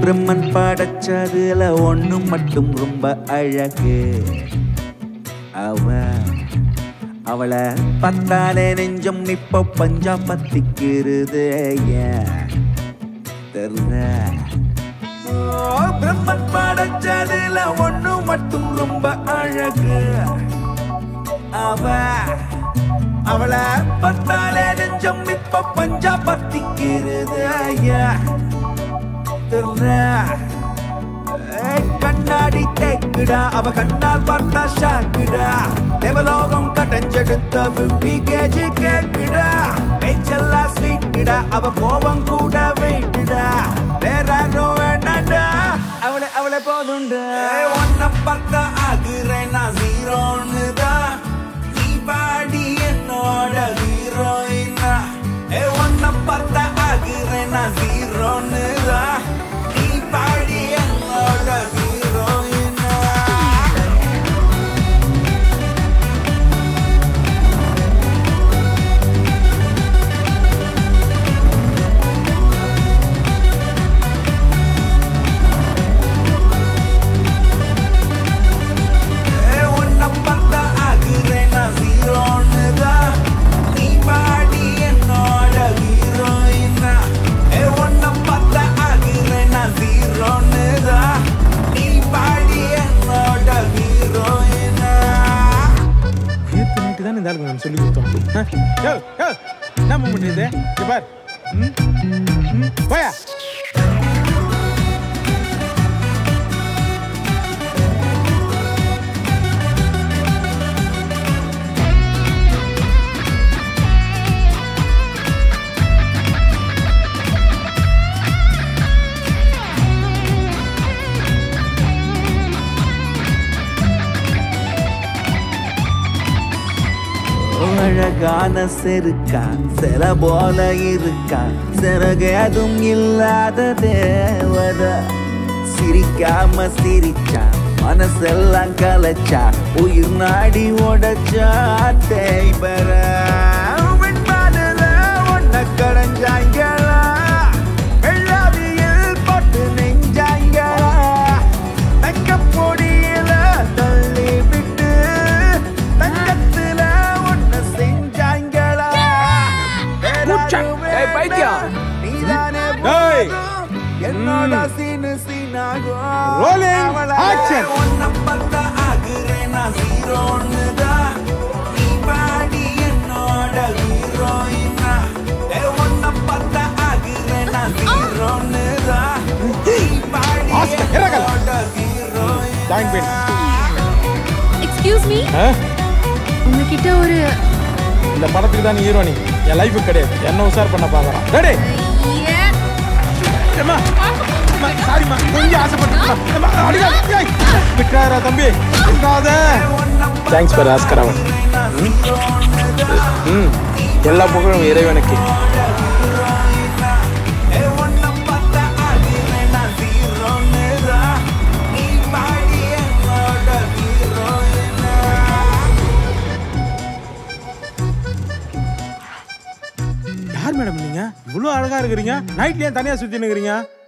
பிரம்மன் படைச்சதுல ஒண்ணு மட்டும் ரொம்ப அழகு அவ அவளை பத்தாலே நெஞ்சம் இப்போ பஞ்சா பத்திக்கிறது ஏன் தெரியல ஓ, பிரம்மன் படைச்சதுல ஒண்ணு மட்டும் ரொம்ப அழகு அவ அவளை பத்தாலே நெஞ்சம் இப்ப பஞ்சா பத்திக்கிறது ஐயா தெரியல ஏய், கண்ணாடி தேக்குடா அவ கண்ணால் பார்த்தா ஷாக்குடா தேவலோகம் கட்டஞ்செடுத்த பிப்டி கேஜி கேக்குடா பேச்செல்லாம் ஸ்வீட்டுடா அவ கோபம் கூட வெயிட்டுடா வேற யாரோ வேண்டாடா அவளை அவளை போதுண்டா ஒன்ன பார்த்தா ஆகுறேன் நான் ஜீரோன்னு தான் நீ பாடி என்னோட ஹீரோயினா ஏ ஒன்ன பார்த்தா ஆகுறேன் நான் ஜீரோன்னு தான் நீ பாடி என்னோட ஹீரோயினா ஏ உன்னை பார்த்தா ஆகுறேன் நான் ஹீரோன்னு தான். நீ பாடி என்னோட ஹீரோயினா. ஏ உன்னை பார்த்தா ஆகுறேன் நான் ஹீரோன்னு தான். நீ பாடி என்னோட ஹீரோயினா. நேற்று நைட்டு தான் இந்த ஆளுக்கு நான் சொல்லி கொடுத்தோம் ஆ? யோ, யோ, என்ன மூமெண்ட் இது இங்க பார் ம், ம், போயா அழகான செருக்கா சில போல இருக்கா சிறகேதும் இல்லாத தேவத சிரிக்காம சிரிச்சா மனசெல்லாம் கலைச்சா உயிர் நாடி உடைச்சா தேய்பர ஒன்ன கடைஞ்சாங்களா வெள்ளாவியில் போட்டு நெஞ்சாங்களா தங்கப் பொடியில தள்ளி விட்டு தங்கத்துல ஒண்ணு செஞ்சாங்களா ஏய், பைத்தியம். நீதானே ஏய். போதும். என்னோட சீனு சீனாகும் Rolling அவளை action. ஒன்ன பார்த்தா ஆகுறேன் நான் ஹீரோன்னு தான். நீ பாடி என்னோட ஹீரோயினா. ஏ, உன்னை பார்த்தா ஆகுறேன் நான் ஹீரோன்னு தான். நீ பாடி Oscar, இறங்கல். என்னோட ஹீரோயினா. ஜாயின் பெயின் எக்ஸ்கியூஸ் மீ ஆ? உங்ககிட்ட ஒரு இந்த படத்துக்கு தான் நீ ஹீரோனி என் லைஃபுக்கு கிடையாது என்ன உஷார் பண்ண பாக்குறான் டேடே ஏம்மா அம்மா, சாரிம்மா கொஞ்சம் ஆசைப்பட்டு விட்டுறாரா தம்பி விட்டுறாத தேங்க்ஸ் ஃபார் ஆஸ்கர் அவன் ம் எல்லா புகழும் இறைவனுக்கு ஏ, உன்னை பார்த்தா ஆகுறேன் நான் ஹீரோன்னு தான். நீ பாடி என்னோட ஹீரோயினா. யார் மேடம் நீங்க இவ்வளோ அழகா இருக்கிறீங்க நைட்ல ஏன் தனியா சுத்தி நிக்கிறீங்க